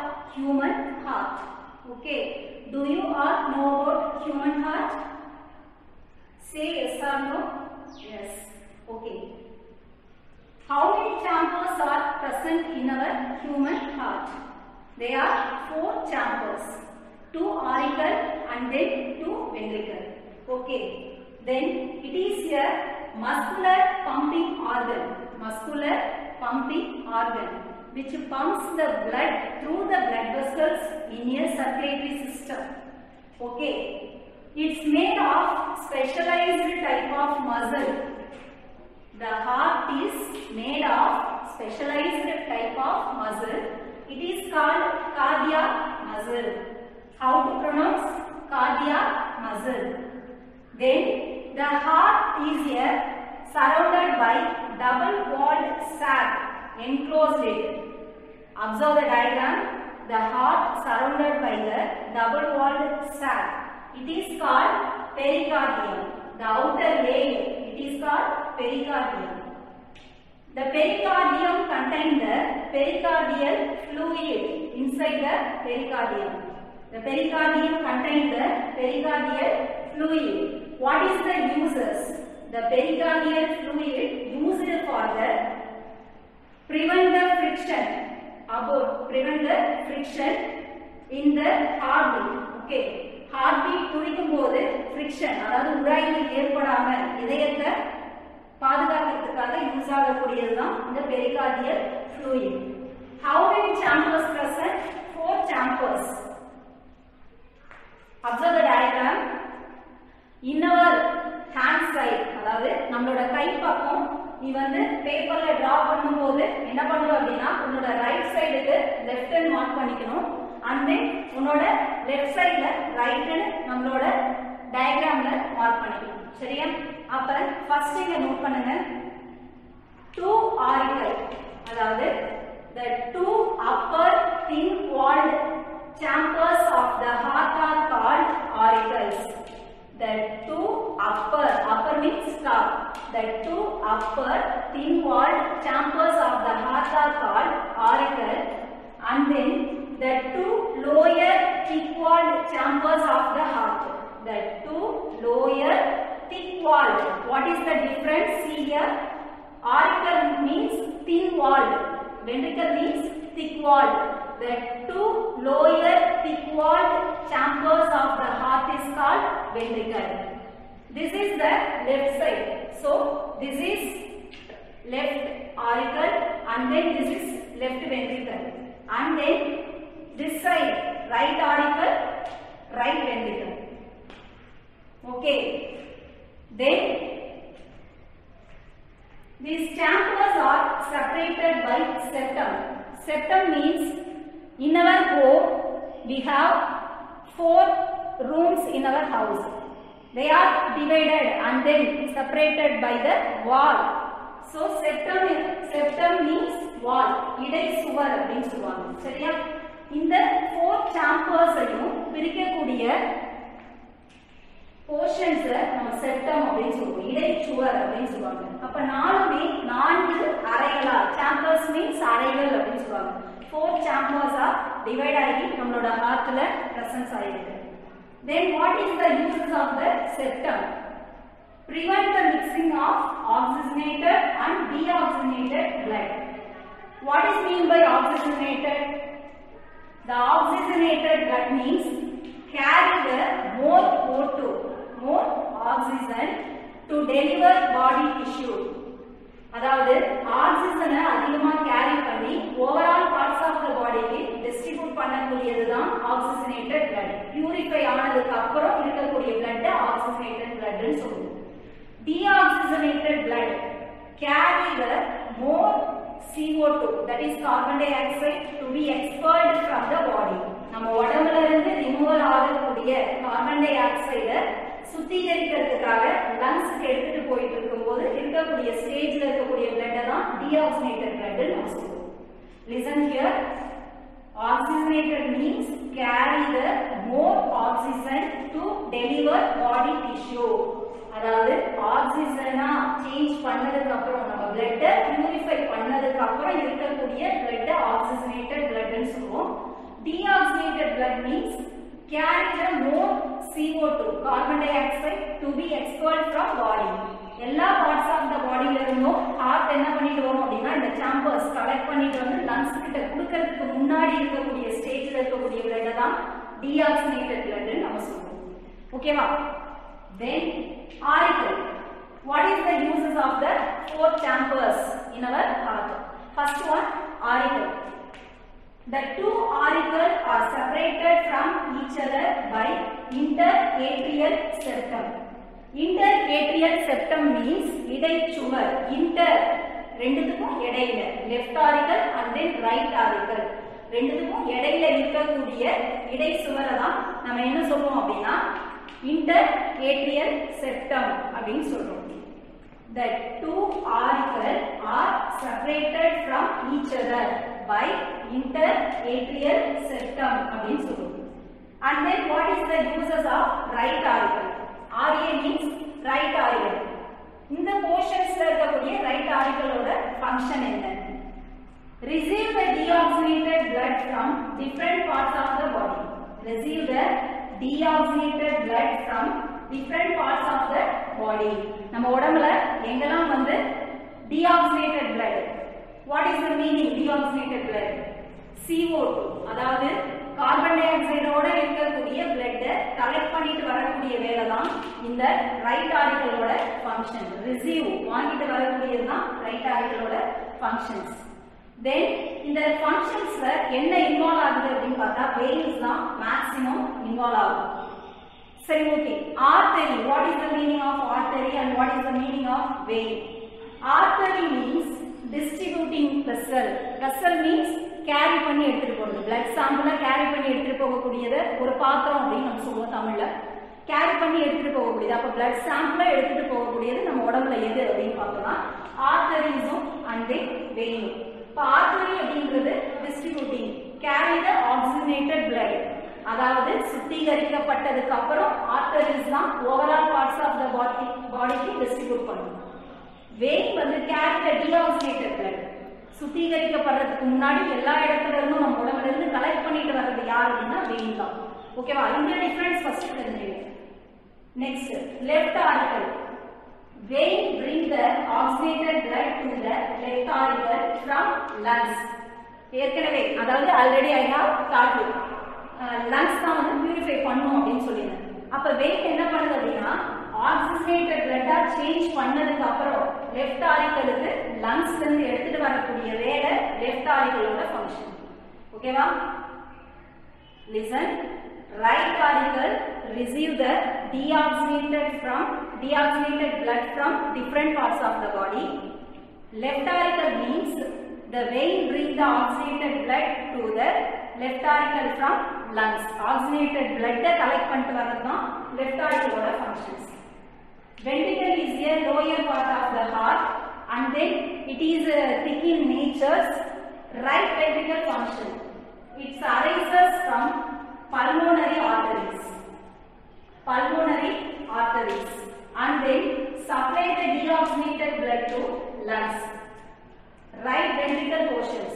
human heart okay do you all know about human heart say yes or no yes okay how many chambers are present in our human heart there are four chambers two auricle and then two ventricle okay then it is a muscular pumping organ muscular pumping organ which pumps the blood through the blood vessels in a circulatory system okay it's made of specialized type of muscle the heart is made of specialized type of muscle it is called cardiac muscle how to pronounce cardiac muscle then the heart is a surrounded by double walled sac enclosed it. Observe the diagram. The heart surrounded by the double walled sac. It is called pericardium. The outer layer. It is called pericardium. The pericardium contains the pericardial fluid inside the pericardium. The pericardium contains the pericardial fluid. What is the uses? The pericardial fluid used for the prevent the friction about prevent the friction in the heartbeat. Okay. Heartbeat துடிக்கும் போது friction அதாவது உராய்வு ஏற்படாம இதயத்தை பாதுகாக்கிறதுக்காக use ஆகக்கூடியது தான் இந்த pericardial fluid how many chambers present four chambers observe the diagram inner hand side அதாவது நம்மளோட கை பக்கம் நீ வந்து பேப்பர்ல டிரா பண்ணும்போது என்ன பண்ணுவ அப்படின்னா உன்னோட ரைட் சைடுக்கு லெஃப்ட் ஹேண்ட் மார்க் பண்ணிக்கணும் அண்ட் தென் உன்னோட லெஃப்ட் சைடுல ரைட் ஹேண்ட் நம்மளோட டயக்ராம்ல மார்க் பண்ணிக்கணும் சரியா அப்ப ஃபர்ஸ்ட் இங்க நோட் பண்ணுங்க டூ ஆரிக்கல் அதாவது the two upper thin walled chambers of the heart are called auricles the two upper upper means top the two upper thin walled chambers of the heart are called auricle and then the two lower thick walled chambers of the heart the two lower thick walled what is the difference see here auricle means thin walled ventricle means thick walled the two lower thick walled chambers of the heart is called ventricle. This is the left side. So this is left auricle and then this is left ventricle. And then this side right auricle, right ventricle. Okay. Then these chambers are separated by septum. Septum means in our home we have four rooms in our house. They are divided and then separated by the wall. So septum septum means wall. இடை சுவர் அப்படின்னு சொல்லுவாங்க சரியா இந்த four சாம்பர்ஸையும் பிரிக்கக்கூடிய portions நம்ம septum அப்படின்னு சொல்லுவோம் இடைச்சுவர் அப்படின்னு சொல்லுவாங்க அப்ப நாலுமே நான்கு அறைகளா சாம்பர்ஸ் மீன்ஸ் அறைகள் அப்படின்னு சொல்லுவாங்க ஃபோர் சாம்பர்ஸ் ஆர் டிவைட் ஆகி நம்மளோட ஹார்ட்ல பிரசன்ஸ் ஆயிருக்கு then what is the uses of the septum prevent the mixing of oxygenated and deoxygenated blood what is mean by oxygenated the oxygenated blood means carry the more O2 more oxygen to deliver body tissue அதாவது ஆக்சிஜனை அதிகமா carry பண்ணி overall parts of த பாடிக்கு distribute பண்ணக்கூடியது தான் oxygenated blood purify ஆனதுக்கு அப்புறம் இருக்கக்கூடிய பிளட் ஆக்சிஜனேட்டட் பிளட்னு சொல்லுவோம் deoxygenated blood carry the more CO2 that is carbon dioxide to be expelled from the body நம்ம உடம்புல இருந்து ரிமூவல் ஆகக்கூடிய கார்பன் டை ஆக்சைடை சுத்திகரிக்கிறதுக்காக லங்ஸ்க்கு எடுத்துட்டு போயிட்டு இருக்கும்போது இருக்கக்கூடிய ஸ்டேஜ்ல இருக்கக்கூடிய பிளட்டை தான் டீஆக்சினேட்டட் பிளட் நம்ம சொல்லுவோம் listen here oxygenated means carry the more oxygen to deliver body tissue அதாவது ஆக்சிஜனா சேஞ்ச் பண்ணதுக்கு அப்புறம் நம்ம பிளட்டை பியூரிஃபை பண்ணதுக்கு அப்புறம் இருக்கக்கூடிய பிளட் ஆக்சிஜனேட்டட் பிளட்னு சொல்லுவோம் deoxygenated blood means carry the more CO2 carbon dioxide to be expelled from body எல்லா பார்ட்ஸ் ஆஃப் த பாடியில இருந்தும் ஹார்ட் என்ன பண்ணிட்டு வரும் அப்படின்னா இந்த சாம்பர்ஸ் கலெக்ட் பண்ணிட்டு வந்து லங்ஸ் கிட்ட கொடுக்கறதுக்கு முன்னாடி இருக்கக்கூடிய ஸ்டேஜ்ல இருக்கக்கூடிய பிளட் தான் டீஆக்சினேட்டட் பிளட் நம்ம சொல்றோம் ஓகேவா then auricle what is the uses of the four chambers in our heart first one auricle The two auricles are separated from each other by interatrial septum. Interatrial septum means இடைச்சுவர் inter ரெண்டுத்துக்கும் இடையில left auricle and then right auricle ரெண்டுத்துக்கும் இடையில இருக்கக்கூடிய இடை சுவரை தான் நம்ம என்ன சொல்றோம் அப்படின்னா இன்டர் ஏட்ரியல் செப்டம் அப்படின்னு சொல்றோம் The two auricles are separated from each other by interatrial septum அப்படின்னு சொல்லுவோம் and then what is the uses of right auricle RA means right auricle இந்த போர்ஷன்ஸ்ல இருக்கக்கூடிய ரைட் ஆரிக்கலோட ஃபங்க்ஷன் என்ன receive the deoxygenated blood from different parts of the body receive the deoxygenated blood from different parts of the body நம்ம உடம்புல எங்கெல்லாம் வந்து deoxygenated blood what is the meaning deoxygenated blood CO2 அதாவது carbon tie ஆக்சைடோட இருக்கக்கூடிய blood collect பண்ணிட்டு வரக்கூடிய வேலை தான் இந்த ரைட் ஆரிக்கலோட ஃபங்க்ஷன் ரிசீவ் வாங்கிட்டு வரக்கூடியது தான் ரைட் ஆரிக்கலோட ஃபங்க்ஷன்ஸ் தென் இந்த ஃபங்க்ஷன்ஸ்ல என்ன இன்வால்வ் ஆகுது அப்படின்னு பார்த்தா வெயின்ஸ் தான் மேக்ஸிமம் இன்வால்வ் ஆகும் சரி okay artery what is the meaning of artery and what is the meaning of vein artery means distributing vessel vessel means carry பண்ணி எடுத்துட்டு போறது பிளட் சாம்பிள கேரி பண்ணி எடுத்துட்டு போகக்கூடியது ஒரு பாத்திரம் அப்படின்னு நம்ம சொல்லுவோம் தமிழ்ல கேரி பண்ணி எடுத்துட்டு போகக்கூடியது அப்ப பிளட் சாம்பிள எடுத்துட்டு போகக்கூடியது நம்ம உடம்புல எது அப்படின்னு பார்த்தோம்னா ஆர்டரிஸும் அண்ட் தென் வெயினும் இப்போ ஆர்டரி அப்படிங்கிறது distributing carry the oxygenated blood அதாவது சுத்திகரிக்கப்பட்டதுக்கு அப்புறம் ஆர்டரிஸ் தான் overall parts of the body பாடிக்கு டிஸ்ட்ரிபியூட் பண்ணும் வெயின் வந்து கேரி த டீஆக்சினேட்டட் பிளட் சுத்திகரிக்கப்படுறதுக்கு முன்னாடி எல்லா இடத்துல இருந்தும் நம்ம உடம்புல இருந்து கலெக்ட் பண்ணிட்டு வர்றது யார் அப்படின்னா வெயின் தான் ஓகேவா இந்த டிஃபரன்ஸ் ஃபர்ஸ்ட் தெரிஞ்சுங்க next left auricle vein bring the oxygenated blood to the left auricle from lungs ஏற்கனவே அதாவது already I have taught lungs தான் வந்து பியூரிஃபை பண்ணும் அப்படின்னு சொல்லியிருந்தேன் அப்ப வெயின் என்ன பண்ணுது அப்படின்னா ஆக்சிஜனேட்டட் பிளட்டா சேஞ்ச் பண்ணதுக்கு அப்புறம் லெஃப்ட் ஆரிக்கலுக்கு லங்ஸ்ல இருந்து எடுத்துட்டு வரக்கூடிய வேலை லெஃப்ட் ஆரிக்கலோட ஃபங்க்ஷன் ஓகேவா listen right auricle receive the deoxygenated from deoxygenated blood from different parts of the body left auricle means the vein bring the oxygenated blood to the left auricle from lungs oxygenated blood collect பண்ணிட்டு வரது தான் left auricle ஓட functions ventricle is a lower part of the heart and then it is uh, thick in nature's right ventricle function it arises from pulmonary arteries pulmonary arteries and then supply the deoxygenated blood to lungs right ventricle portions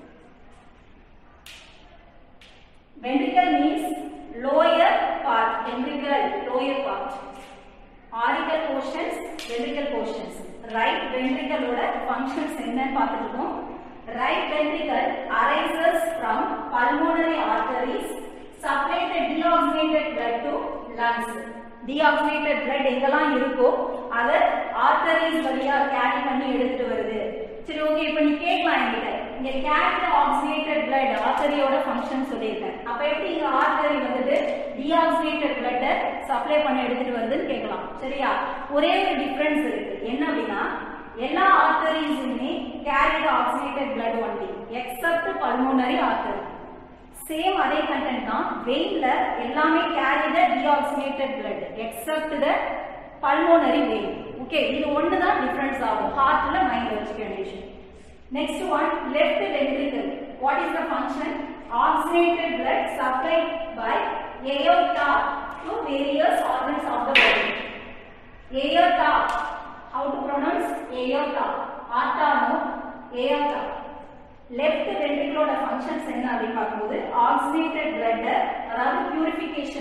ventricle means lower part ventricle lower part auricle portions ventricle portions right ventricle ஓட functions என்னன்னு பார்த்துருக்கோம் right ventricle arises from pulmonary arteries supply the deoxygenated blood to lungs deoxygenated blood எங்கெல்லாம் இருக்கோ அத arteries வழியா carry பண்ணி எடுத்துட்டு வருது சரி ஓகே இப்போ நீ கேட்கலாம் என்கிட்ட இங்க கேரி த ஆக்சிஜனேட்டட் blood ஆர்டரியோட ஃபங்க்ஷன் சொல்லியிருக்கேன் அப்ப எப்படி இங்க ஆர்டரி வந்துட்டு deoxygenated blood சப்ளை பண்ணி எடுத்துட்டு வருதுன்னு கேட்கலாம் சரியா ஒரே ஒரு டிஃபரன்ஸ் இருக்கு என்ன அப்படின்னா எல்லா ஆர்டரிஸுமே carry the oxygenated blood only except pulmonary artery same அதே கண்டென்ட் தான் வெயின்ல எல்லாமே carry the deoxygenated blood except the pulmonary vein okay இது ஒன்று தான் டிஃபரன்ஸ் ஆகும் ஹார்ட்ல மைண்ட் வச்சுக்க வேண்டிய next one left ventricle what is the function oxygenated blood supplied by aorta to various organs of the body aorta how to pronounce aorta aorta no aorta left வென்ட்ரிகளோட functions என்ன அப்படின்னு பார்க்கும்போது oxygenate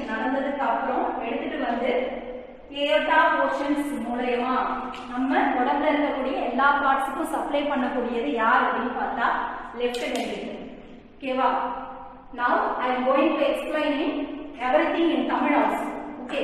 circulation நடந்ததுக்கு அப்புறம் எடுத்துட்டு வந்து ஏட்டா portions மூலயமா நம்ம உடம்புல இருக்கக்கூடிய எல்லா பார்ட்ஸுக்கும் சப்ளை பண்ணக்கூடியது யார் அப்படின்னு பார்த்தா லெஃப்ட் வென்ட்ரிக்கல் ஓகேவா now I am going to explaining everything in Tamil also okay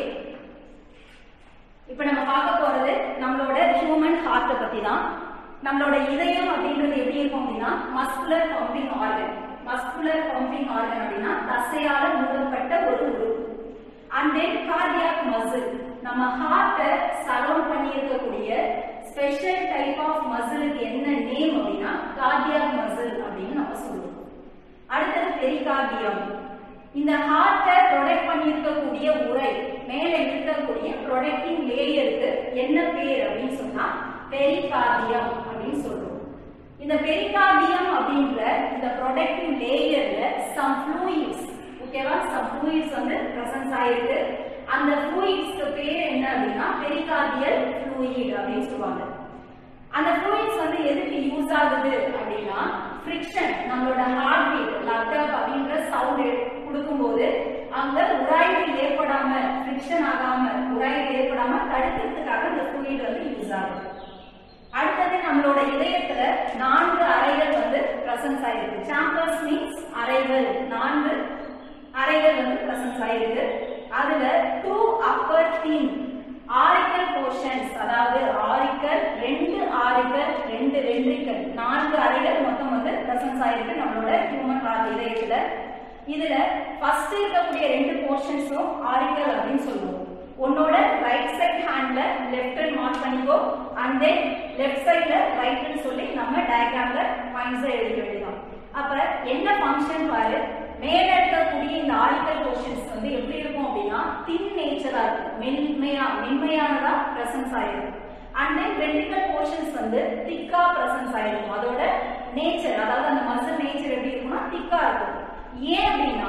இப்போ நம்ம பார்க்க போறது நம்மளோட ஹியூமன் ஹார்ட்டை பத்தி தான் நம்மளோட இதயம் அப்படின்றது எப்படி இருக்கும் அப்படின்னா muscular pumping organ muscular pumping organ அப்படின்னா தசையால மூடப்பட்ட ஒரு உறுப்பு அண்ட் தென் கார்டியாக் மசில் நம்ம ஹார்ட்டை சரௌண்ட் பண்ணி இருக்கக்கூடிய ஸ்பெஷல் டைப் ஆஃப் மசிலுக்கு என்ன நேம் அப்படின்னா கார்டியாக் மசில் அப்படின்னு நம்ம சொல்லுவோம் அடுத்தது பெரிகார்டியம் இந்த ஹார்ட்டை ப்ரொடெக்ட் பண்ணி இருக்கக்கூடிய உரை மேல இருக்கக்கூடிய ப்ரொடெக்டிங் லேயருக்கு என்ன பேர் அப்படின்னு சொன்னா பெரிகார்டியம் அப்படின்னு சொல்றோம் இந்த பெரிகார்டியம் அப்படின்ற இந்த ப்ரொடெக்டிவ் லேயர்ல சம் ஃப்ளூயிட்ஸ் ஓகேவா சம் ஃப்ளூயிட்ஸ் வந்து பிரசன்ஸ் ஆயிருக்கு அந்த ஃப்ளூயிட்ஸ்க்கு பேர் என்ன அப்படின்னா பெரிகார்டியல் ஃப்ளூயிட் அப்படின்னு சொல்லுவாங்க அந்த ஃப்ளூயிட்ஸ் வந்து எதுக்கு யூஸ் ஆகுது அப்படின்னா ஃப்ரிக்ஷன் நம்மளோட ஹார்ட் பீட் லப்டாப் அப்படின்ற சவுண்ட் கொடுக்கும்போது அங்க உராய்வு ஏற்படாம ஃப்ரிக்ஷன் ஆகாம உராய்வு ஏற்படாம தடுக்கிறதுக்காக இந்த ஃப்ளூயிட் வந்து யூஸ் ஆகுது அடுத்தது நம்மளோட இதயத்துல நான்கு அறைகள் வந்து பிரசன்ஸ் ஆயிருக்கு சாம்பர்ஸ் மீன்ஸ் அறைகள் நான்கு அறைகள் வந்து பிரசன்ஸ் ஆயிருக்கு அதுல two upper thin auricle portions அதாவது ஆரிக்கல் ரெண்டு ஆரிக்கல் ரெண்டு வென்ட்ரிக்கல் நான்கு அறைகள் மொத்தம் வந்து பிரசன்ஸ் ஆயிருக்கு நம்மளோட ஹியூமன் ஹார்ட் இதயத்துல இதுல ஃபர்ஸ்ட் இருக்கக்கூடிய ரெண்டு போர்ஷன்ஸும் ஆரிக்கல் அப்படின்னு சொல்லுவோம் உன்னோட ரைட் சைட் ஹேண்ட்ல லெஃப்ட் மார்க் பண்ணிக்கோ அண்ட் தென் லெஃப்ட் சைட்ல ரைட்னு சொல்லி நம்ம டயக்ராம்ல பாயிண்ட்ஸ் எழுத வேண்டியதான் அப்ப என்ன ஃபங்க்ஷன் பாரு மேல இருக்கக்கூடிய இந்த ஆரிக்கல் போர்ஷன்ஸ் வந்து எப்படி இருக்கும் அப்படின்னா தின் நேச்சரா இருக்கும் மென்மையா மென்மையானதா பிரசன்ஸ் ஆயிருக்கும் அண்ட் தென் வென்ட்ரிக்கல் போர்ஷன்ஸ் வந்து திக்கா பிரசன்ஸ் ஆயிருக்கும் அதோட நேச்சர் அதாவது அந்த மசில் நேச்சர் எப்படி இருக்கும்னா திக்கா இருக்கும் ஏன் அப்படின்னா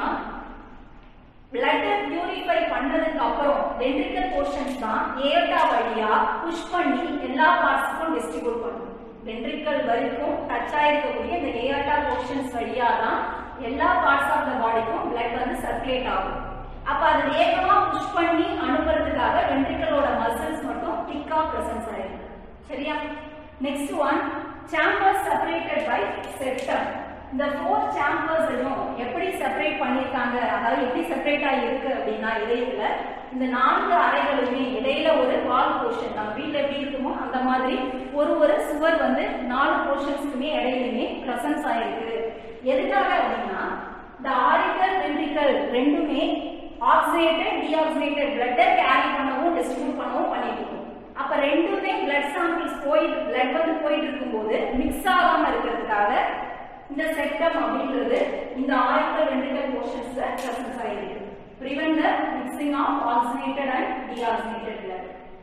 பிளட்டை பியூரிஃபை பண்ணதுக்கு அப்புறம் வென்ட்ரிக்கல் போர்ஷன்ஸ் தான் ஏட்டா வழியா புஷ் பண்ணி எல்லா பார்ட்ஸ்க்கும் டிஸ்ட்ரிபியூட் பண்ணும் வென்ட்ரிக்கல் வரைக்கும் டச் ஆயிருக்கக்கூடிய இந்த ஏட்டா போர்ஷன்ஸ் வழியா தான் எல்லா பார்ட்ஸ் ஆஃப் த பாடிக்கும் பிளட் வந்து சர்க்குலேட் ஆகும் அப்ப அது வேகமா புஷ் பண்ணி அனுப்புறதுக்காக வென்ட்ரிக்கலோட மசில்ஸ் மட்டும் திக்கா பிரசன்ஸ் ஆயிருக்கு சரியா next one chambers separated by septum இந்த ஃபோர் சாம்பர்ஸையும் எப்படி செப்பரேட் பண்ணிருக்காங்க அதாவது எப்படி செப்பரேட் ஆகி இருக்கு அப்படின்னா இதயத்துல இந்த நான்கு அறைகளுமே இடையில ஒரு வால் போர்ஷன் நம்ம வீட்ல எப்படி இருக்குமோ அந்த மாதிரி ஒரு ஒரு சுவர் வந்து நாலு போர்ஷன்ஸ்க்குமே இடையிலுமே பிரசன்ஸ் ஆயிருக்கு எதுக்காக அப்படின்னா இந்த ஆரிக்கல் வென்ட்ரிக்கல் ரெண்டுமே ஆக்சினேட்டட் டீஆக்சினேட்டட் பிளட்டை கேரி பண்ணவும் டிஸ்ட்ரிபியூட் பண்ணவும் பண்ணிட்டு இருக்கும் அப்ப ரெண்டுமே பிளட் சாம்பிள்ஸ் போயிட்டு பிளட் வந்து போயிட்டு இருக்கும்போது மிக்ஸ் ஆகாம இருக்கிறதுக்காக இந்த செப்டம் அப்படின்றது இந்த ஆரிக்கல் வென்ட்ரிக்கல் போர்ஷன்ஸ்ல பிரசன்ஸ் ஆயிருக்கு prevent the mixing of oxygenated and deoxygenated blood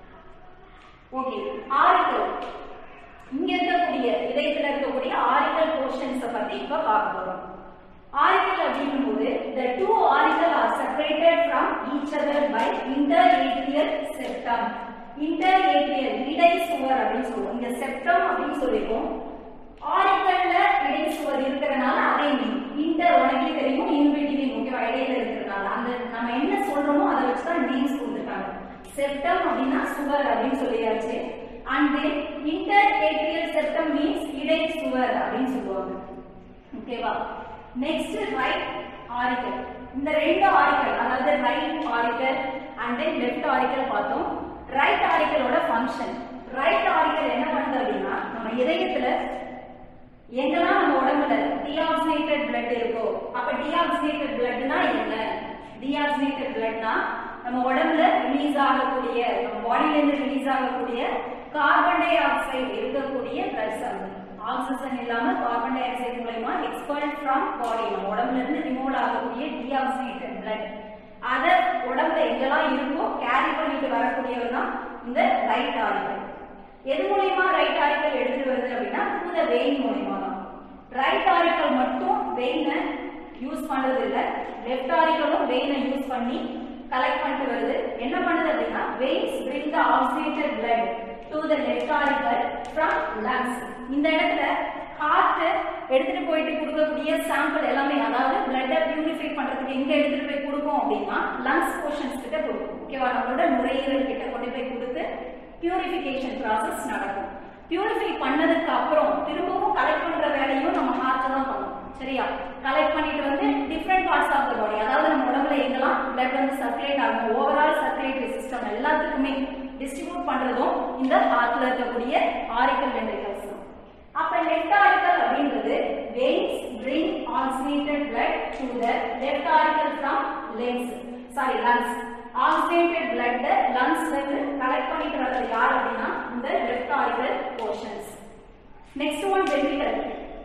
okay auricle இங்க இருக்கக்கூடிய இதயத்துல இருக்கக்கூடிய ஆரிக்கல் போர்ஷன்ஸ் பத்தி இப்ப பார்க்க போறோம் ஆரிக்கல் அப்படிங்கும்போது the two auricle are separated from each other by interatrial septum interatrial இடை சுவர் அப்படின்னு சொல்லுவோம் இங்க செப்டம் அப்படின்னு சொல்லிருக்கோம் ஆரிக்கல்ல இடை சுவர் இருக்கிறனால அதை இன்டர் உனக்கே தெரியும் இன்பிட்வீன் ஓகேவா இடையில இருக்கிறனால அந்த நம்ம என்ன சொல்றோமோ அதை வச்சு தான் நேம்ஸ் கொடுத்துருக்காங்க செப்டம் அப்படின்னா சுவர் அப்படின்னு சொல்லியாச்சு and then inter atrial septum means இடை சுவர் அப்படின்னு சொல்லுவாங்க ஓகேவா நெக்ஸ்ட் ரைட் ஆரிக்கல் இந்த ரெண்டு ஆரிக்கல் அதாவது right auricle and then left auricle பார்த்தோம் ரைட் ஆரிக்கலோட ஃபங்க்ஷன் ரைட் ஆரிக்கல் என்ன பண்ணுது அப்படின்னா நம்ம இதயத்துல எங்கெல்லாம் நம்ம உடம்புல டீஆக்சினேட்டட் blood இருக்கோ அப்ப டீஆக்சினேட்டட் bloodனா என்ன டீஆக்சினேட்டட் bloodனா நம்ம உடம்புல ரிலீஸ் ஆகக்கூடிய நம்ம பாடியில இருந்து ரிலீஸ் ஆகக்கூடிய கார்பன் டை ஆக்சைடு இருக்கக்கூடிய blood sample ஆக்சிஜன் இல்லாம கார்பன் டை ஆக்சைடு மூலமா எக்ஸ்பெல்ட் ஃப்ரம் பாடி நம்ம உடம்புல இருந்து ரிமூவ் ஆகக்கூடிய டீஆக்சினேட்டட் blood அத உடம்புல எங்கெல்லாம் இருக்கோ கேரி பண்ணிட்டு வரக்கூடியவர் தான் இந்த ரைட் ஆரிக்கல் எது மூலியமா ரைட் ஆரிக்கல் எடுத்து வருது அப்படின்னா த்ரூ த வெயின் மூலியமா தான் ரைட் ஆரிக்கல் மட்டும் வெயினை யூஸ் பண்றது இல்ல லெஃப்ட் ஆரிக்கலும் வெயினை யூஸ் பண்ணி கலெக்ட் பண்ணிட்டு வருது என்ன பண்ணுது அப்படின்னா veins bring the oxygenated blood to the left auricle from lungs இந்த இடத்துல ஹார்ட் எடுத்துட்டு போயிட்டு கொடுக்கக்கூடிய சாம்பிள் எல்லாமே அதாவது பிளட்டை பியூரிஃபை பண்றதுக்கு எங்க எடுத்துட்டு போய் கொடுக்கும் அப்படின்னா லங்ஸ் போர்ஷன்ஸ் கிட்ட கொடுக்கும் ஓகேவா நம்மளோட நுரையீரல் கிட்ட கொண்டு போய் கொடுத்து பியூரிஃபிகேஷன் ப்ராசஸ் நடக்கும் பியூரிஃபை பண்ணதுக்கு அப்புறம் திரும்பவும் கலெக்ட் பண்ற வேலையும் நம்ம ஹார்ட் தான் பண்ணணும் சரியா கலெக்ட் பண்ணிட்டு வந்து different parts of the body அதாவது நம்ம உடம்புல எங்கெல்லாம் பிளட் வந்து சர்க்குலேட் ஆகும் ஓவரால் சர்க்குலேட்டரி சிஸ்டம் எல்லாத்துக்குமே டிஸ்ட்ரிபியூட் பண்றதும் இந்த ஹார்ட்ல இருக்கக்கூடிய ஆரிக்கல் வென்ட்ரிகல்ஸ் தான் அப்ப லெஃப்ட் ஆரிக்கல் அப்படின்றது veins bring oxygenated blood to the left auricle from lungs sorry lungs oxygenated blood லங்ஸ்ல இருந்து கலெக்ட் பண்ணிட்டு வர்றது யார் அப்படின்னா இந்த left auricle portions next one ventricle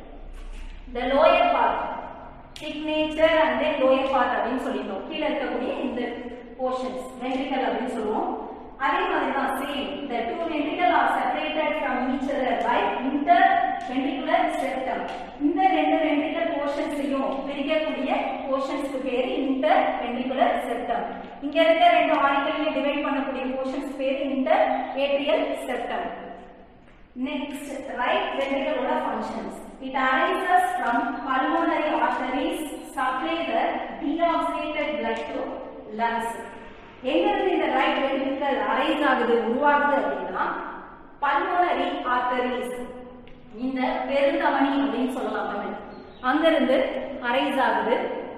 the lower part signature and then lower part அப்படின்னு சொல்லிட்டோம் கீழ இருக்கக்கூடிய இந்த portions ventricle அப்படின்னு சொல்லுவோம் அதே மாதிரி தான் same the two ventricle are separated from each other by interventricular septum இந்த ரெண்டு ventricle portionsையும் பிரிக்கக்கூடிய portionsக்கு பேரு interventricular septum இங்க இருக்க ரெண்டு ஆரிக்கலையும் டிவைட் பண்ணக்கூடிய portions பேரு interatrial septum Next, right ventricle functions. It arises from pulmonary arteries supply the deoxygenated blood to lungs. எங்கிருந்து இந்த ரைட் வென்ட்ரிக்கல் அரைஸ் ஆகுது உருவாகுது அப்படின்னா பல்மோனரி ஆர்டரிஸ் இந்த பெருந்தவணி அப்படின்னு சொல்லலாம் தமிழ் அங்கிருந்து அரைஸ் ஆகுது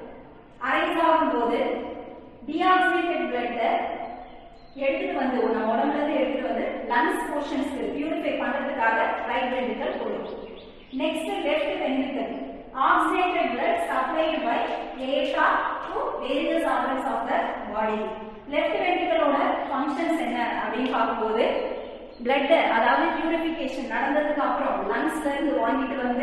அரைஸ் ஆகும்போது டிஆக்சினேட்டட் பிளட்டை எடுத்துட்டு வந்து நம்ம உடம்புல இருந்து எடுத்துட்டு வந்து லங்ஸ் போர்ஷன்ஸ்க்கு பியூரிஃபை பண்றதுக்காக ரைட் வென்ட்ரிக்கல் போடும் next left ventricle oxygenated blood supplied by ஏஷா to various organs of the body left வென்ட்ரிக்கலோட ஃபங்க்ஷன்ஸ் என்ன அப்படின்னு பார்க்கும்போது பிளட் அதாவது பியூரிஃபிகேஷன் நடந்ததுக்கு அப்புறம் லங்ஸ்ல இருந்து வாங்கிட்டு வந்து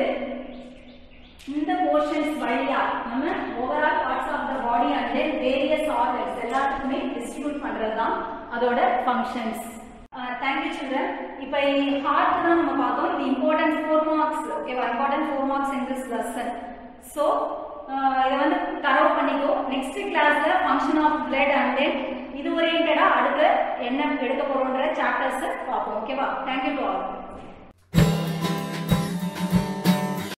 இந்த போர்ஷன்ஸ் வழியா நம்ம overall parts of the body and then various organs எல்லாத்துக்குமே டிஸ்ட்ரிபியூட் பண்றது தான் அதோட ஃபங்க்ஷன்ஸ் தேங்க்யூ சில்ட்ரன் இப்போ ஹார்ட் தான் நம்ம பார்த்தோம் இது இம்பார்ட்டன்ட் ஃபோர் மார்க்ஸ் ஓகேவா important four marks in this lesson so இதை வந்து கவர் பண்ணிக்கோ நெக்ஸ்ட் கிளாஸ்ல function of blood and then இது ஓரியன்டா அடுத்து என்ன எடுக்க போறோன்ற சாப்டர்ஸ் பார்ப்போம் ஓகேவா தேங்க்யூ டு ஆல்